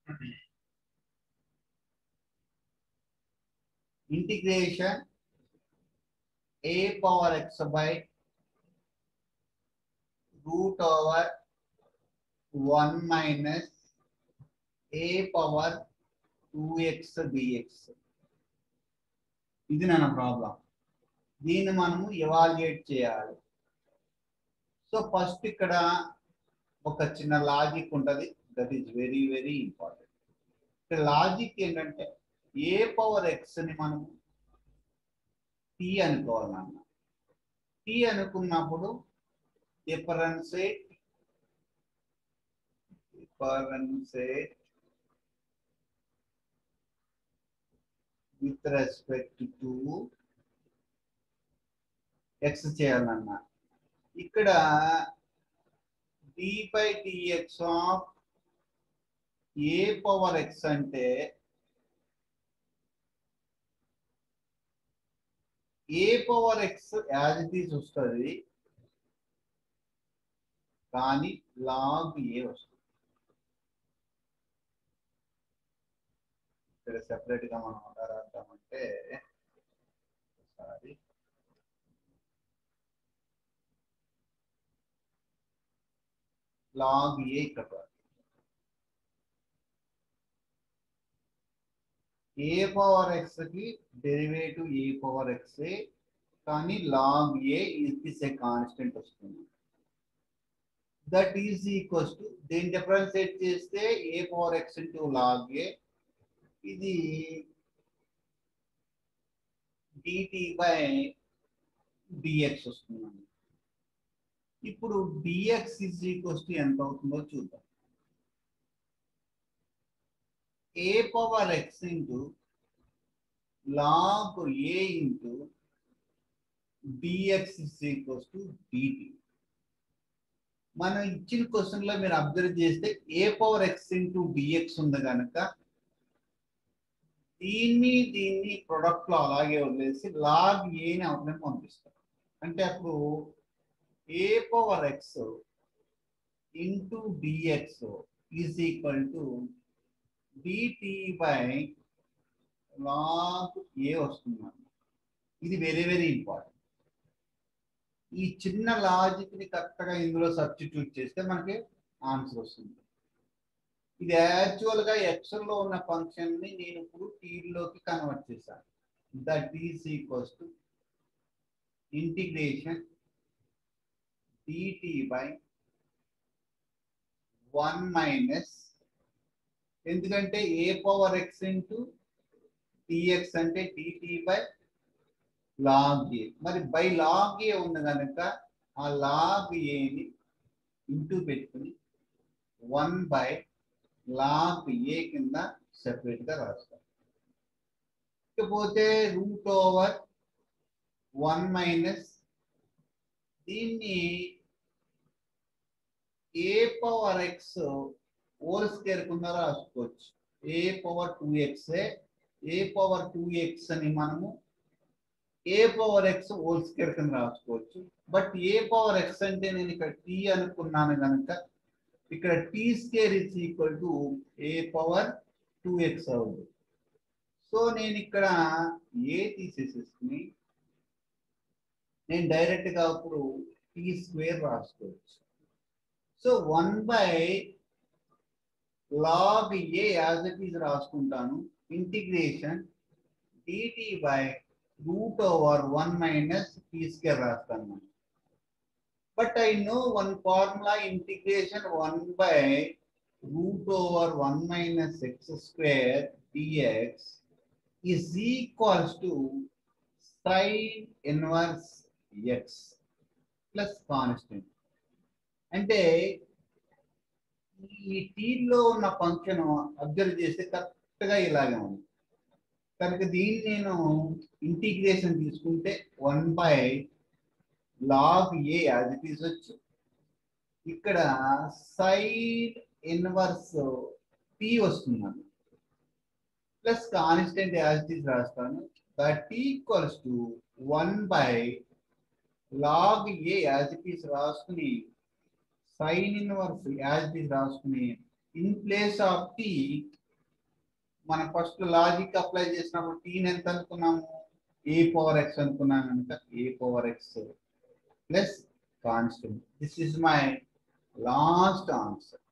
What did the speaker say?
Integration a power x by root over 1 minus a power 2x dx ఇది నా problem దీన్ని మనము evaluate చేయాలి సో ఫస్ట్ ఇక్కడ ఒక చిన్న లాజిక్ ఉంటుంది that is very very important ఇక్కడ లాజిక్ ఏంటంటే ఏ పవర్ ఎక్స్ ని మనము టీ అనుకోవాలన్న టీ అనుకున్నప్పుడు differentiate differentiate with respect to x చేయాలన్న ఇక్కడ d by dx of a power x అంటే a power x as it is వస్తుంది కానీ లాగ్ ఏ వస్తుంది ఇక్కడ సెపరేట్ గా మనం ఎలా రాద్దామంటే ఒకసారి లాగ్ ఏ ఇక్కడ రాద్దాం. ఏ పవర్ ఎక్స్ కి డెరివేటివ్ ఏ పవర్ ఎక్స్ కానీ log a is a constant వస్తుంది దట్ ఈస్ ఈక్వల్స్ టు దీన్ని డిఫరెన్షియేట్ చేస్తే a power x into log a ఇది డిటి బై డిఎక్స్ వస్తుందండి ఇప్పుడు డిఎక్స్ ఇస్ ఈక్వల్స్ టు ఎంత అవుతుందో చూద్దాం a power x into log a into dx is equals to dt మనం ఇచ్చిన క్వశ్చన్ లో మీరు అబ్జర్వ్ చేస్తే a power x into dx ఉంది కనుక దీన్ని దీన్ని ప్రొడక్ట్ లో అలాగే వదిలేసి లాగ్ ఏని అవతలని పంపిస్తారు అంటే అప్పుడు a power x into dx is equal to dt by log a వస్తుంది ఇది వెరీ వెరీ ఇంపార్టెంట్ ఈ చిన్న లాజిక్ ని కరెక్ట్ గా ఇందులో సబ్స్టిట్యూట్ చేస్తే మనకి ఆన్సర్ వస్తుంది ఇది యాక్చువల్ గా ఎక్సెల్ లో ఉన్న ఫంక్షన్ ని నేను ఇప్పుడు టీలోకి కన్వర్ట్ చేశాను that is equals to integration dt by one minus ఎందుకంటే a power x into dx అంటే డిటి బై లాగ్ ఏ మరి బై లాగ్ ఏ ఉంది కనుక ఆ లాగ్ ఏని ఇంటూ పెట్టుకుని వన్ బై లాగ్ ఏ కింద సెపరేట్ గా రాస్తాం ఇకపోతే రూట్ ఓవర్ వన్ మైనస్ దీన్ని a power x whole square కింద రాసుకోవచ్చు a power two x a power two x అని మనము a power x whole square కింద రాసుకోవచ్చు బట్ ఏ పవర్ ఎక్స్ అంటే నేను ఇక్కడ టీ అనుకున్నాను కనుక ఇక్కడ t square is equal to a power two x అవుతుంది సో నేను ఇక్కడ ఏ తీసేసేసుకుని నేను డైరెక్ట్ గా అప్పుడు టీ స్క్వేర్ రాసుకోవచ్చు so one by log a as it is రాసుకుంటాను integration dt by root over one minus t square రాస్తాను but I know one formula integration one by root over one minus x square dx is equals to sine inverse x plus constant అంటే ఈ టీలో ఉన్న function observe చేస్తే correct గా ఇలాగే ఉంది కనుక దీన్ని నేను ఇంటిగ్రేషన్ తీసుకుంటే one by log a as it is వచ్చు ఇక్కడ సైడ్ ఇన్వర్స్ టీ వస్తుందండి plus constant as it is రాస్తాను that equals to one by log a as it is రాసుకుని sine inverse as it is రాసుకుని in place of t మనం first logic apply చేసినప్పుడు టీని ఎంత అనుకున్నాము ఏ పవర్ ఎక్స్ అనుకున్నాం కనుక a power x plus constant this is my last answer